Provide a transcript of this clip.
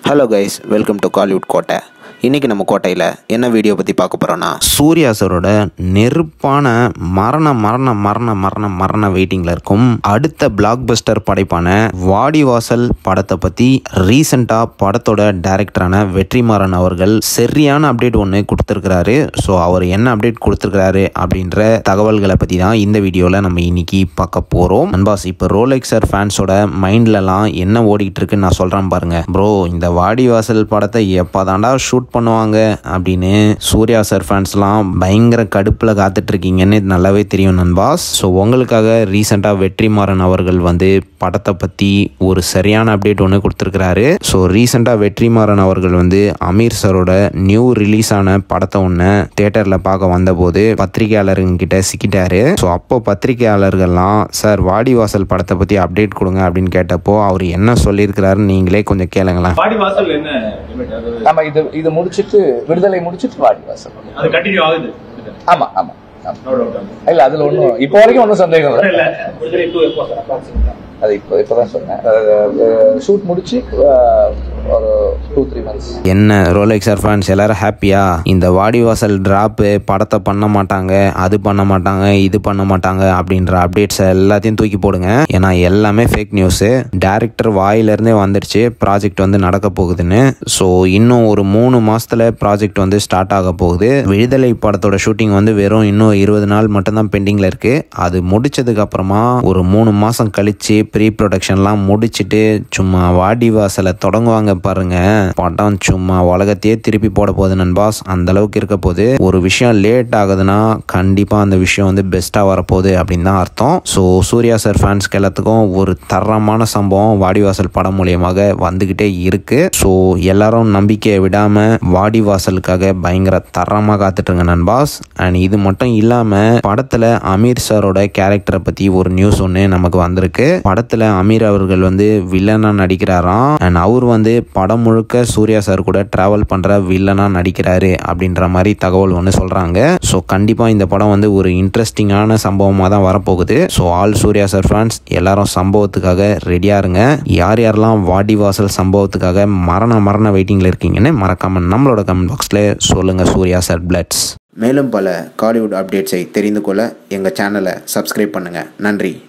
Hello guys welcome to Kollywood கோட்டை இன்றைக்கி நம்ம கோட்டையில் என்ன வீடியோ பற்றி பார்க்க போகிறோன்னா சூர்யா சாரோட நெருப்பான மரண மரண மரண மரண மரண வெயிட்டிங்கில் இருக்கும் அடுத்த பிளாக் பஸ்டர் படைப்பான வாடிவாசல் படத்தை பற்றி ரீசெண்டாக படத்தோட டைரக்டரான வெற்றிமாறன் அவர்கள் சரியான அப்டேட் ஒன்று கொடுத்துருக்கிறாரு ஸோ அவர் என்ன அப்டேட் கொடுத்துருக்கிறாரு அப்படின்ற தகவல்களை பற்றி தான் இந்த வீடியோவில் நம்ம இன்னைக்கு பார்க்க போகிறோம் அன்பாஸ் இப்போ ரோலெக்ஸர் ஃபேன்ஸோட மைண்ட்லலாம் என்ன ஓடிட்டு இருக்குன்னு நான் சொல்கிறேன் பாருங்க ப்ரோ இந்த வாடிவாசல் படத்தை எப்போ தாண்டா ஷூட் பண்ணுவாங்க அப்படின்னு சூர்யா சார் ஃபேன்ஸ்லாம் பயங்கர கடுப்பில் காத்துட்டு இருக்கீங்கன்னு நல்லாவே தெரியும் நண்பாஸ் ஸோ உங்களுக்காக ரீசெண்டாக வெற்றிமாறன் அவர்கள் வந்து படத்தை பற்றி ஒரு சரியான அப்டேட் ஒன்று கொடுத்துருக்கிறாரு ஸோ ரீசெண்டாக வெற்றிமாறன் அவர்கள் வந்து அமீர் சாரோட நியூ ரிலீஸ் ஆன படத்தை ஒன்று தேட்டரில் பார்க்க வந்தபோது பத்திரிகையாளருங்கிட்ட சிக்கிட்டாரு ஸோ அப்போ பத்திரிகையாளர்கள்லாம் சார் வாடிவாசல் படத்தை பற்றி அப்டேட் கொடுங்க அப்படின்னு கேட்டப்போ அவர் என்ன சொல்லியிருக்கிறாருன்னு நீங்களே கொஞ்சம் கேளுங்களேன் பாடி வாசல் என்ன limit? அது நம்ம இது இது முடிச்சிட்டு விடுதலை முடிச்சிட்டு வாடி வாசல் அது கண்டினியூ ஆகுது ஆமா ஆமா ஆமா. No doubt. இல்ல அதுல ஒண்ணும் இப்போ வரைக்கும் ஒன்றும் சந்தேகம் இல்லை இல்ல விடுதலை டூ எப்போ சார் approximate ஆ? அது இப்போ இப்போதான் சொன்னேன் ஷூட் முடிச்சு அஹ், ஒரு டூ த்ரீ மந்த்ஸ் என்ன ரோலெக்ஸர் ஃபேன்ஸ் எல்லாரும் ஹாப்பியா இந்த வாடிவாசல் டிராப்பு படத்தை பண்ண மாட்டாங்க அது பண்ண மாட்டாங்க இது பண்ண மாட்டாங்க அப்படின்ற அப்டேட்ஸ் எல்லாத்தையும் தூக்கி போடுங்க ஏன்னா எல்லாமே ஃபேக் நியூஸு டேரக்டர் வாயிலிருந்தே வந்துடுச்சு ப்ராஜெக்ட் வந்து நடக்க போகுதுன்னு ஸோ இன்னும் ஒரு மூணு மாசத்துல ப்ராஜெக்ட் வந்து ஸ்டார்ட் ஆக போகுது விடுதலை படத்தோட ஷூட்டிங் வந்து வெறும் இன்னும் இருபது நாள் மட்டும்தான் பெண்டிங்கில் இருக்கு அது முடிச்சதுக்கு அப்புறமா ஒரு மூணு மாதம் கழிச்சு ப்ரீ ப்ரொடக்ஷன்லாம் முடிச்சிட்டு சும்மா வாடி வாசலை தொடங்குவாங்க பாருங்க படம் சும்மா உலகத்தையே திருப்பி போட போகுது நண்பாஸ் அந்த அளவுக்கு இருக்க போது ஒரு விஷயம் லேட் ஆகுதுன்னா கண்டிப்பாக அந்த விஷயம் வந்து பெஸ்ட்டாக வரப்போகுது அப்படின்னு தான் அர்த்தம் ஸோ சூர்யா சார் ஃபேன்ஸ்க்கு எல்லாத்துக்கும் ஒரு தரமான சம்பவம் வாடிவாசல் படம் மூலியமாக வந்துக்கிட்டே இருக்கு ஸோ எல்லாரும் நம்பிக்கையை விடாமல் வாடிவாசலுக்காக பயங்கர தரமாக காத்துட்ருங்க நண்பாஸ் அண்ட் இது மட்டும் இல்லாமல் படத்தில் அமீர் சாரோட கேரக்டரை பற்றி ஒரு நியூஸ் ஒன்று நமக்கு வந்திருக்கு படத்தில் அமீர் அவர்கள் வந்து வில்லனாக நடிக்கிறாராம் அண்ட் அவர் வந்து படம் முழுக்க சூர்யா சார் கூட ட்ராவல் பண்ணுற வில்லனாக நடிக்கிறாரு அப்படின்ற மாதிரி தகவல் ஒன்று சொல்கிறாங்க ஸோ கண்டிப்பாக இந்த படம் வந்து ஒரு இன்ட்ரெஸ்டிங்கான சம்பவமாக தான் வரப்போகுது so all Suriya sir fans எல்லாரும் சம்பவத்துக்காக ரெடியாக இருங்க யார் யாரெல்லாம் வாடிவாசல் சம்பவத்துக்காக மரண மரண வெயிட்டிங்கில் இருக்கீங்கன்னு மறக்காம நம்மளோட கமெண்ட் பாக்ஸில் சொல்லுங்கள் சூர்யா சார் பிளட்ஸ் மேலும் பல காலிவுட் அப்டேட்ஸை தெரிந்து கொள்ள எங்கள் சேனலை சப்ஸ்கிரைப் பண்ணுங்கள் நன்றி